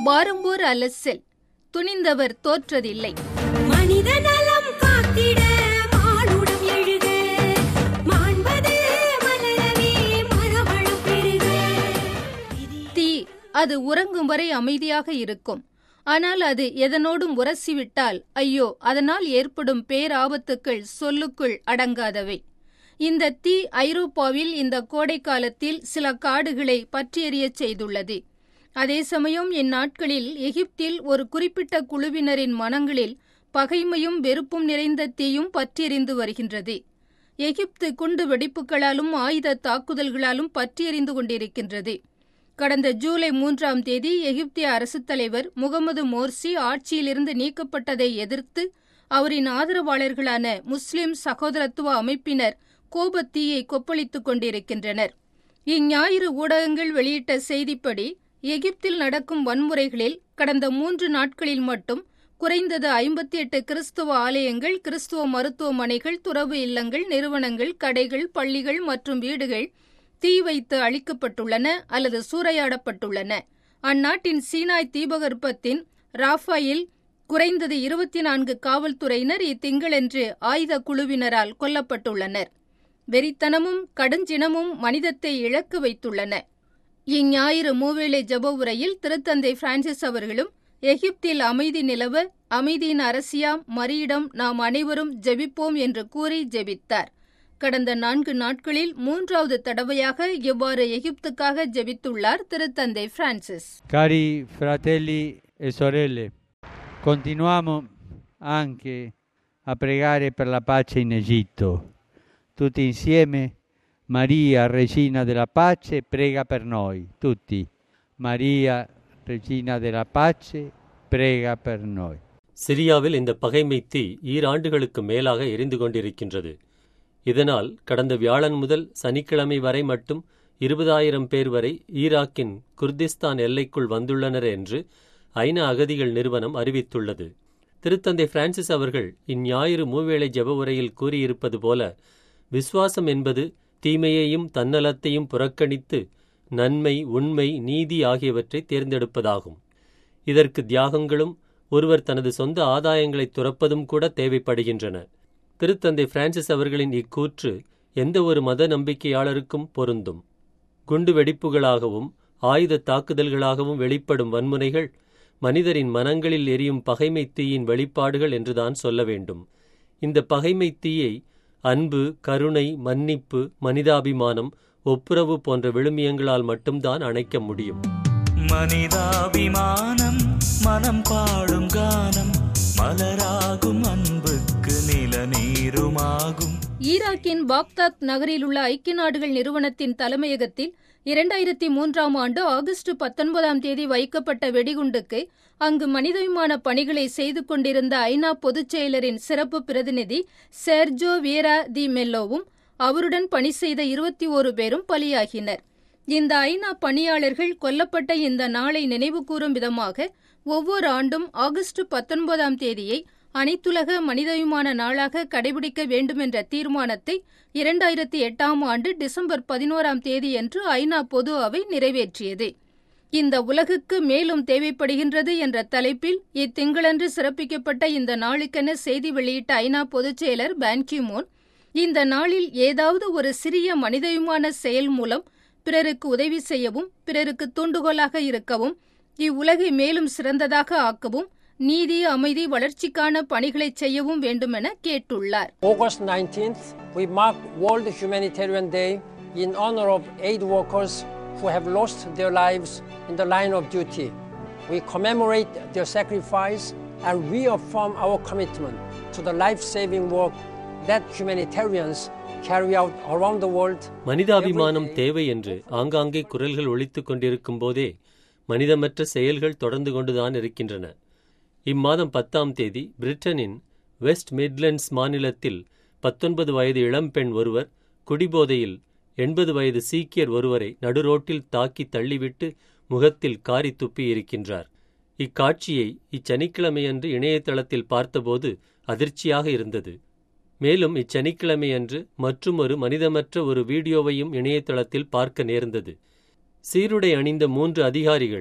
வாரும்போர் அலசல் துணிந்தவர் தோற்றதில்லை மனித நலம் காத்திட மானுடம் எழுக மாண்பது மலரவே மரவளம் பெருக தீ அது உறங்கும் வரை அமைதியாக இருக்கும் ஆனால் அது எதனோடும் உரசிவிட்டால் ஐயோ அதனால் ஏற்படும் பேராபத்துக்கள் சொல்லுக்குள் அடங்காதவை இந்த தீ ஐரோப்பாவில் இந்த கோடை காலத்தில் சில காடுகளை பற்றியெறியச் செய்துள்ளது அதே சமயம் இந்நாட்களில் எகிப்தில் ஒரு குறிப்பிட்ட குழுவினரின் மனங்களில் பகைமையும் வெறுப்பும் நிறைந்த தீயும் பற்றியெறிந்து வருகின்றது எகிப்து குண்டு வெடிப்புகளாலும் ஆயுத தாக்குதல்களாலும் பற்றியெறிந்து கொண்டிருக்கின்றது கடந்த ஜூலை மூன்றாம் தேதி எகிப்திய அரசுத் தலைவர் முகமது மோர்சி ஆட்சியிலிருந்து நீக்கப்பட்டதை எதிர்த்து அவரின் ஆதரவாளர்களான முஸ்லிம் சகோதரத்துவ அமைப்பினர் கோபத்தீயை கொப்பளித்துக் கொண்டிருக்கின்றனர் இஞ்ஞாயிறு ஊடகங்கள் வெளியிட்ட செய்திப்படி எகிப்தில் நடக்கும் வன்முறைகளில் கடந்த மூன்று நாட்களில் மட்டும் குறைந்தது ஐம்பத்தி எட்டு கிறிஸ்துவ ஆலயங்கள் கிறிஸ்துவ மருத்துவமனைகள் துறவு இல்லங்கள் நிறுவனங்கள் கடைகள் பள்ளிகள் மற்றும் வீடுகள் தீ வைத்து அழிக்கப்பட்டுள்ளன அல்லது சூறையாடப்பட்டுள்ளன அந்நாட்டின் சீனாய் தீபகற்பத்தின் ராஃபாயில் குறைந்தது இருபத்தி நான்கு காவல்துறையினர் இத்திங்களன்று ஆயுத குழுவினரால் கொல்லப்பட்டுள்ளனர் வெறித்தனமும் கடுஞ்சினமும் மனிதத்தை இழக்க வைத்துள்ளன இஞ்ஞாயிறு மூவேளை ஜப உரையில் திருத்தந்தை பிரான்சிஸ் அவர்களும் எகிப்தில் அமைதி நிலவ அமைதியின் அரசியாம் மரியிடம் நாம் அனைவரும் ஜெபிப்போம் என்று கூறி ஜெபித்தார் கடந்த நான்கு நாட்களில் மூன்றாவது தடவையாக இவ்வாறு எகிப்துக்காக ஜெபித்துள்ளார் திருத்தந்தை Francis Cari fratelli e sorelle, continuiamo anche a pregare per la pace in Egitto. Tutti insieme, Maria, Regina della Pace, prega per noi, tutti. Maria, Regina della Pace, prega per noi. சிரியாவில் இந்த பகைமை தீ ஈராண்டுகளுக்கு மேலாக எரிந்து கொண்டிருக்கின்றது இதனால் கடந்த வியாழன் முதல் சனிக்கிழமை வரை மட்டும் இருபதாயிரம் பேர் வரை ஈராக்கின் குர்திஸ்தான் எல்லைக்குள் வந்துள்ளனர் என்று ஐநா அகதிகள் நிறுவனம் அறிவித்துள்ளது திருத்தந்தை பிரான்சிஸ் அவர்கள் இந்ஞாயிறு மூவேளை ஜெப உரையில் கூறியிருப்பது போல விசுவாசம் என்பது தீமையையும் தன்னலத்தையும் புறக்கணித்து நன்மை உண்மை நீதி ஆகியவற்றை தேர்ந்தெடுப்பதாகும் இதற்கு தியாகங்களும் ஒருவர் தனது சொந்த ஆதாயங்களை துறப்பதும் கூட தேவைப்படுகின்றன திருத்தந்தை பிரான்சிஸ் அவர்களின் இக்கூற்று எந்த ஒரு மத நம்பிக்கையாளருக்கும் பொருந்தும் குண்டு வெடிப்புகளாகவும் ஆயுத தாக்குதல்களாகவும் வெளிப்படும் வன்முறைகள் மனிதரின் மனங்களில் எரியும் பகைமை தீயின் வெளிப்பாடுகள் என்றுதான் சொல்ல வேண்டும் இந்த பகைமை தீயை அன்பு கருணை மன்னிப்பு மனிதாபிமானம் ஒப்புரவு போன்ற விழுமியங்களால் மட்டும்தான் அணைக்க முடியும் மனிதாபிமானம் மனம் பாடும் கானம் மலராகும் அன்புக்கு நிலநீருமாகும் ஈராக்கின் பாக்தாத் நகரில் உள்ள ஐக்கிய நாடுகள் நிறுவனத்தின் தலைமையகத்தில் இரண்டாயிரத்தி மூன்றாம் ஆண்டு ஆகஸ்ட் பத்தொன்பதாம் தேதி வைக்கப்பட்ட வெடிகுண்டுக்கு அங்கு மனிதவிமான பணிகளை செய்து கொண்டிருந்த ஐநா பொதுச் செயலரின் சிறப்பு பிரதிநிதி செர்ஜோ வீரா தி மெல்லோவும் அவருடன் பணி செய்த இருபத்தி ஓரு பேரும் பலியாகினர் இந்த ஐநா பணியாளர்கள் கொல்லப்பட்ட இந்த நாளை நினைவுகூரும் விதமாக ஒவ்வொரு ஆண்டும் ஆகஸ்ட் பத்தொன்பதாம் தேதியை அனைத்துலக மனிதவிமான நாளாக கடைபிடிக்க வேண்டுமென்ற தீர்மானத்தை இரண்டாயிரத்தி எட்டாம் ஆண்டு டிசம்பர் பதினோராம் தேதியன்று ஐநா பொது அவை நிறைவேற்றியது இந்த உலகுக்கு மேலும் தேவைப்படுகின்றது என்ற தலைப்பில் இத்திங்களன்று சிறப்பிக்கப்பட்ட இந்த நாளுக்கென செய்தி வெளியிட்ட ஐநா பொதுச் செயலர் பான்கிமோன் இந்த நாளில் ஏதாவது ஒரு சிறிய மனிதவிமான செயல் மூலம் பிறருக்கு உதவி செய்யவும் பிறருக்கு தூண்டுகோலாக இருக்கவும் இவ்வுலகை மேலும் சிறந்ததாக ஆக்கவும் நீதி அமைதி வளர்ச்சிக்கான பணிகளை செய்யவும் வேண்டுமென கேட்டுள்ளார் August 19th, we mark World Humanitarian Day in honor of aid workers who have lost their lives in the line of duty. We commemorate their sacrifice and reaffirm our commitment to the life saving work that humanitarians carry out around the world. மனிதாபிமானம் every day. தேவை என்று ஆங்காங்கே குரல்கள் ஒலித்துக் கொண்டிருக்கும் போதே மனிதமற்ற செயல்கள் தொடர்ந்து கொண்டுதான் இருக்கின்றன இம்மாதம் பத்தாம் தேதி பிரிட்டனின் வெஸ்ட் மிட்லண்ட்ஸ் மாநிலத்தில் பத்தொன்பது வயது இளம்பெண் ஒருவர் குடிபோதையில் எண்பது வயது சீக்கியர் ஒருவரை நடுரோட்டில் தாக்கி தள்ளிவிட்டு முகத்தில் காரி துப்பி இருக்கின்றார் இக்காட்சியை இச்சனிக்கிழமையன்று இணையதளத்தில் பார்த்தபோது அதிர்ச்சியாக இருந்தது மேலும் இச்சனிக்கிழமையன்று மற்றுமொரு மனிதமற்ற ஒரு வீடியோவையும் இணையதளத்தில் பார்க்க நேர்ந்தது சீருடை அணிந்த மூன்று அதிகாரிகள்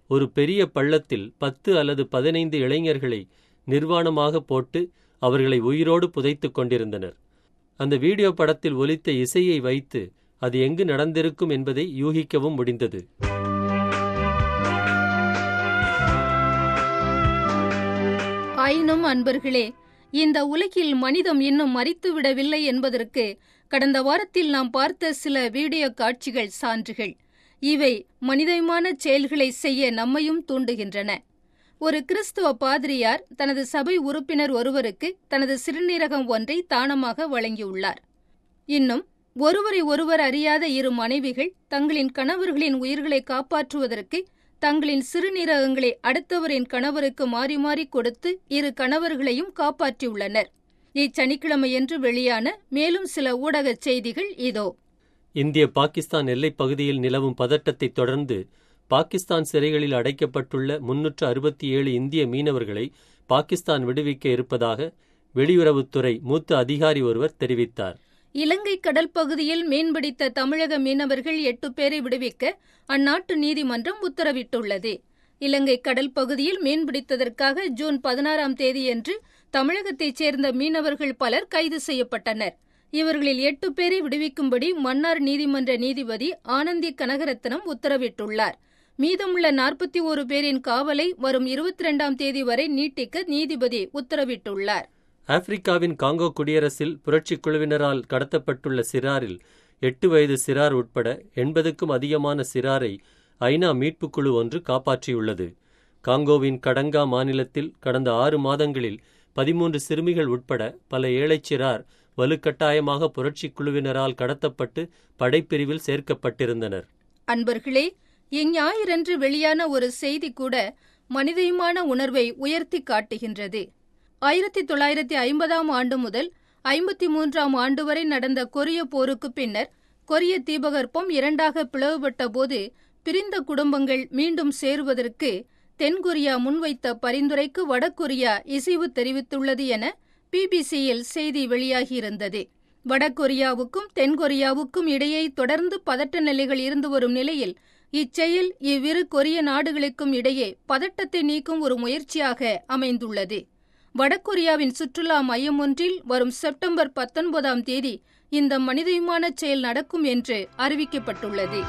ஒரு பெரிய பள்ளத்தில் பத்து அல்லது பதினைந்து இளைஞர்களை நிர்வாணமாக போட்டு அவர்களை உயிரோடு புதைத்துக் கொண்டிருந்தனர் அந்த வீடியோ படத்தில் ஒலித்த இசையை வைத்து அது எங்கு நடந்திருக்கும் என்பதை யூகிக்கவும் முடிந்தது ஆயினும் அன்பர்களே இந்த உலகில் மனிதம் இன்னும் மறித்துவிடவில்லை என்பதற்கு கடந்த வாரத்தில் நாம் பார்த்த சில வீடியோ காட்சிகள் சான்றுகள் இவை மனிதமான செயல்களை செய்ய நம்மையும் தூண்டுகின்றன ஒரு கிறிஸ்துவ பாதிரியார் தனது சபை உறுப்பினர் ஒருவருக்கு தனது சிறுநீரகம் ஒன்றை தானமாக வழங்கியுள்ளார் இன்னும் ஒருவரை ஒருவர் அறியாத இரு மனைவிகள் தங்களின் கணவர்களின் உயிர்களை காப்பாற்றுவதற்கு தங்களின் சிறுநீரகங்களை அடுத்தவரின் கணவருக்கு மாறி மாறி கொடுத்து இரு கணவர்களையும் காப்பாற்றியுள்ளனர் இச்சனிக்கிழமையன்று வெளியான மேலும் சில ஊடகச் செய்திகள் இதோ இந்திய பாகிஸ்தான் எல்லைப் பகுதியில் நிலவும் பதட்டத்தைத் தொடர்ந்து பாகிஸ்தான் சிறைகளில் அடைக்கப்பட்டுள்ள முன்னூற்று அறுபத்தி ஏழு இந்திய மீனவர்களை பாகிஸ்தான் விடுவிக்க இருப்பதாக வெளியுறவுத்துறை மூத்த அதிகாரி ஒருவர் தெரிவித்தார் இலங்கை கடல் பகுதியில் மீன்பிடித்த தமிழக மீனவர்கள் எட்டு பேரை விடுவிக்க அந்நாட்டு நீதிமன்றம் உத்தரவிட்டுள்ளது இலங்கை கடல் பகுதியில் மீன்பிடித்ததற்காக ஜூன் பதினாறாம் தேதியன்று தமிழகத்தைச் சேர்ந்த மீனவர்கள் பலர் கைது செய்யப்பட்டனர் இவர்களில் எட்டு பேரை விடுவிக்கும்படி மன்னார் நீதிமன்ற நீதிபதி ஆனந்தி கனகரத்னம் உத்தரவிட்டுள்ளார் மீதமுள்ள நாற்பத்தி ஒரு பேரின் காவலை வரும் இருபத்தி இரண்டாம் தேதி வரை நீட்டிக்க நீதிபதி உத்தரவிட்டுள்ளார் ஆப்பிரிக்காவின் காங்கோ குடியரசில் புரட்சிக் குழுவினரால் கடத்தப்பட்டுள்ள சிறாரில் எட்டு வயது சிறார் உட்பட எண்பதுக்கும் அதிகமான சிறாரை ஐநா மீட்புக் குழு ஒன்று காப்பாற்றியுள்ளது காங்கோவின் கடங்கா மாநிலத்தில் கடந்த ஆறு மாதங்களில் பதிமூன்று சிறுமிகள் உட்பட பல ஏழைச் சிறார் வலுக்கட்டாயமாக புரட்சிக் குழுவினரால் கடத்தப்பட்டு படைப்பிரிவில் சேர்க்கப்பட்டிருந்தனர் அன்பர்களே இஞ்ஞாயிறன்று வெளியான ஒரு செய்தி கூட மனிதயமான உணர்வை உயர்த்தி காட்டுகின்றது ஆயிரத்தி தொள்ளாயிரத்தி ஐம்பதாம் ஆண்டு முதல் ஐம்பத்தி மூன்றாம் ஆண்டு வரை நடந்த கொரிய போருக்கு பின்னர் கொரிய தீபகற்பம் இரண்டாக பிளவுபட்ட போது பிரிந்த குடும்பங்கள் மீண்டும் சேருவதற்கு தென்கொரியா முன்வைத்த பரிந்துரைக்கு வடகொரியா இசைவு தெரிவித்துள்ளது என பிபிசியில் செய்தி வெளியாகியிருந்தது வடகொரியாவுக்கும் தென்கொரியாவுக்கும் இடையே தொடர்ந்து பதட்ட நிலைகள் இருந்து வரும் நிலையில் இச்செயல் இவ்விரு கொரிய நாடுகளுக்கும் இடையே பதட்டத்தை நீக்கும் ஒரு முயற்சியாக அமைந்துள்ளது வடகொரியாவின் சுற்றுலா மையம் ஒன்றில் வரும் செப்டம்பர் பத்தொன்பதாம் தேதி இந்த மனிதயமான செயல் நடக்கும் என்று அறிவிக்கப்பட்டுள்ளது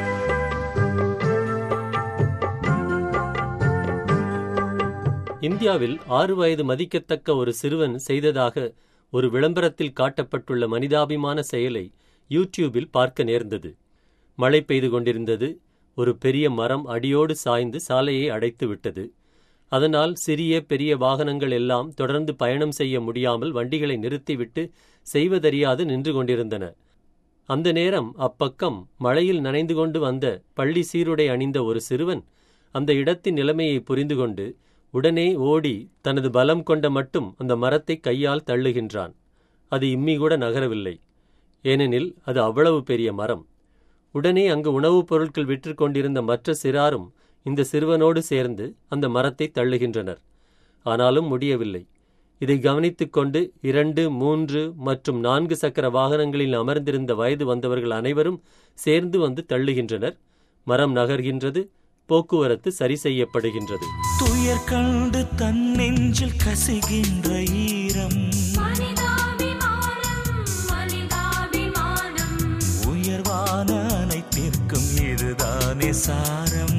இந்தியாவில் ஆறு வயது மதிக்கத்தக்க ஒரு சிறுவன் செய்ததாக ஒரு விளம்பரத்தில் காட்டப்பட்டுள்ள மனிதாபிமான செயலை யூடியூபில் பார்க்க நேர்ந்தது மழை பெய்து கொண்டிருந்தது ஒரு பெரிய மரம் அடியோடு சாய்ந்து சாலையை அடைத்து விட்டது அதனால் சிறிய பெரிய வாகனங்கள் எல்லாம் தொடர்ந்து பயணம் செய்ய முடியாமல் வண்டிகளை நிறுத்திவிட்டு செய்வதறியாது நின்று கொண்டிருந்தன அந்த நேரம் அப்பக்கம் மழையில் நனைந்து கொண்டு வந்த பள்ளி சீருடை அணிந்த ஒரு சிறுவன் அந்த இடத்தின் நிலைமையை புரிந்து கொண்டு உடனே ஓடி தனது பலம் கொண்ட மட்டும் அந்த மரத்தை கையால் தள்ளுகின்றான் அது இம்மி கூட நகரவில்லை ஏனெனில் அது அவ்வளவு பெரிய மரம் உடனே அங்கு உணவுப் பொருட்கள் விற்று கொண்டிருந்த மற்ற சிறாரும் இந்த சிறுவனோடு சேர்ந்து அந்த மரத்தை தள்ளுகின்றனர் ஆனாலும் முடியவில்லை இதை கவனித்துக் கொண்டு இரண்டு மூன்று மற்றும் நான்கு சக்கர வாகனங்களில் அமர்ந்திருந்த வயது வந்தவர்கள் அனைவரும் சேர்ந்து வந்து தள்ளுகின்றனர் மரம் நகர்கின்றது போக்குவரத்து சரி செய்யப்படுகின்றது துயர் கண்டு தன் நெஞ்சில் கசிகின்ற ஈரம் மனிதாபிமானம் மனிதாபிமானம் உயர்வான அனைத்திற்கும் இதுதானே சாரம்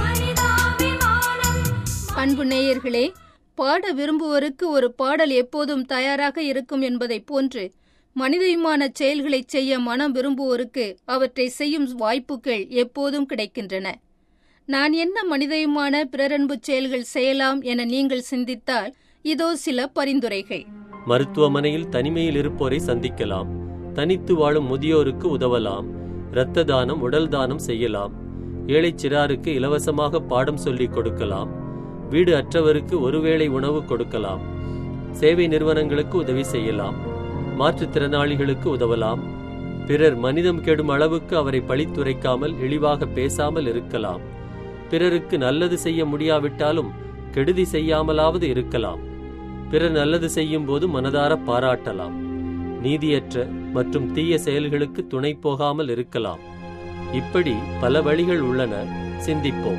மனிதாபிமானம் அன்பு நேயர்களே பாட விரும்புவோருக்கு ஒரு பாடல் எப்போதும் தயாராக இருக்கும் என்பதைப் போன்று மனிதயமான செயல்களைச் செய்ய மனம் விரும்புவோருக்கு அவற்றை செய்யும் வாய்ப்புகள் எப்போதும் கிடைக்கின்றன நான் என்ன மனிதயமான பிறரன்பு செயல்கள் செய்யலாம் என நீங்கள் சிந்தித்தால் இதோ சில பரிந்துரைகள் மருத்துவமனையில் தனிமையில் இருப்போரை சந்திக்கலாம் தனித்து வாழும் முதியோருக்கு உதவலாம் இரத்த தானம் உடல் தானம் செய்யலாம் ஏழைச் சிறாருக்கு இலவசமாக பாடம் சொல்லிக் கொடுக்கலாம் வீடு அற்றவருக்கு ஒருவேளை உணவு கொடுக்கலாம் சேவை நிறுவனங்களுக்கு உதவி செய்யலாம் மாற்றுத்திறனாளிகளுக்கு உதவலாம் பிறர் மனிதம் கெடும் அளவுக்கு அவரை பழித்துரைக்காமல் இழிவாக பேசாமல் இருக்கலாம் பிறருக்கு நல்லது செய்ய முடியாவிட்டாலும் கெடுதி செய்யாமலாவது இருக்கலாம் பிறர் நல்லது செய்யும் போது மனதார பாராட்டலாம் நீதியற்ற மற்றும் தீய செயல்களுக்கு துணை போகாமல் இருக்கலாம் இப்படி பல வழிகள் உள்ளன சிந்திப்போம்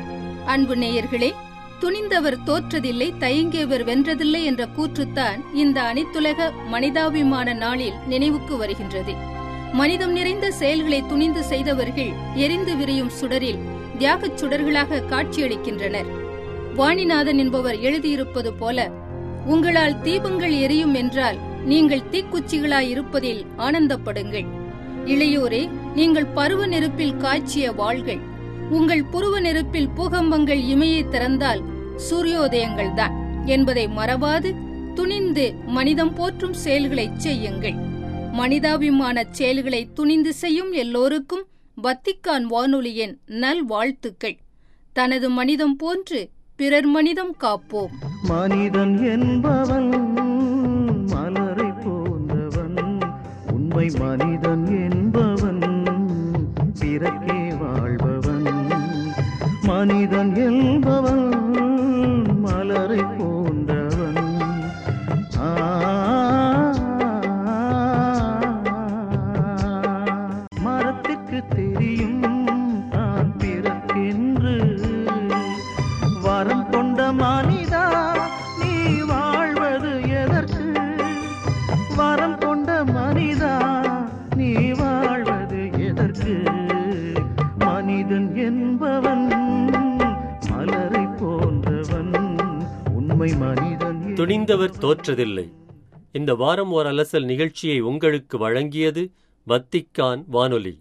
அன்பு நேயர்களே துணிந்தவர் தோற்றதில்லை தயங்கியவர் வென்றதில்லை என்ற கூற்றுத்தான் இந்த அனைத்துலக மனிதாபிமான நாளில் நினைவுக்கு வருகின்றது மனிதம் நிறைந்த செயல்களை துணிந்து செய்தவர்கள் எரிந்து விரியும் சுடரில் தியாகச் சுடர்களாக காட்சியளிக்கின்றனர் வாணிநாதன் என்பவர் எழுதியிருப்பது போல உங்களால் தீபங்கள் எரியும் என்றால் நீங்கள் தீக்குச்சிகளாய் இருப்பதில் ஆனந்தப்படுங்கள் இளையோரே நீங்கள் பருவ நெருப்பில் காய்ச்சிய வாள்கள் உங்கள் புருவ நெருப்பில் பூகம்பங்கள் இமையை திறந்தால் சூரியோதயங்கள்தான் என்பதை மறவாது துணிந்து மனிதம் போற்றும் செயல்களைச் செய்யுங்கள் மனிதாபிமான செயல்களை துணிந்து செய்யும் எல்லோருக்கும் வத்திக்கான் வானொலியின் நல்வாழ்த்துக்கள் தனது மனிதம் போன்று பிறர் மனிதம் காப்போம் மனிதன் என்பவன் மலரை போன்றவன் உண்மை மனிதன் என்பவன் பிறக்கே வாழ்பவன் மனிதன் என்பவன் மலரை போன்றவன் ஆ மரத்துக்கு தெரியும் தான் பிறக்கென்று வரம் கொண்ட மனிதா நீ வாழ்வது எதற்கு வரம் கொண்ட மனிதா நீ வாழ்வது எதற்கு மனிதன் என்பவன் மலரை போன்றவன் உண்மை மனிதன் என்பவன். துணிந்தவர் தோற்றதில்லை இந்த வாரம் ஓர் அலசல் நிகழ்ச்சியை உங்களுக்கு வழங்கியது வத்திக்கான் வானொலி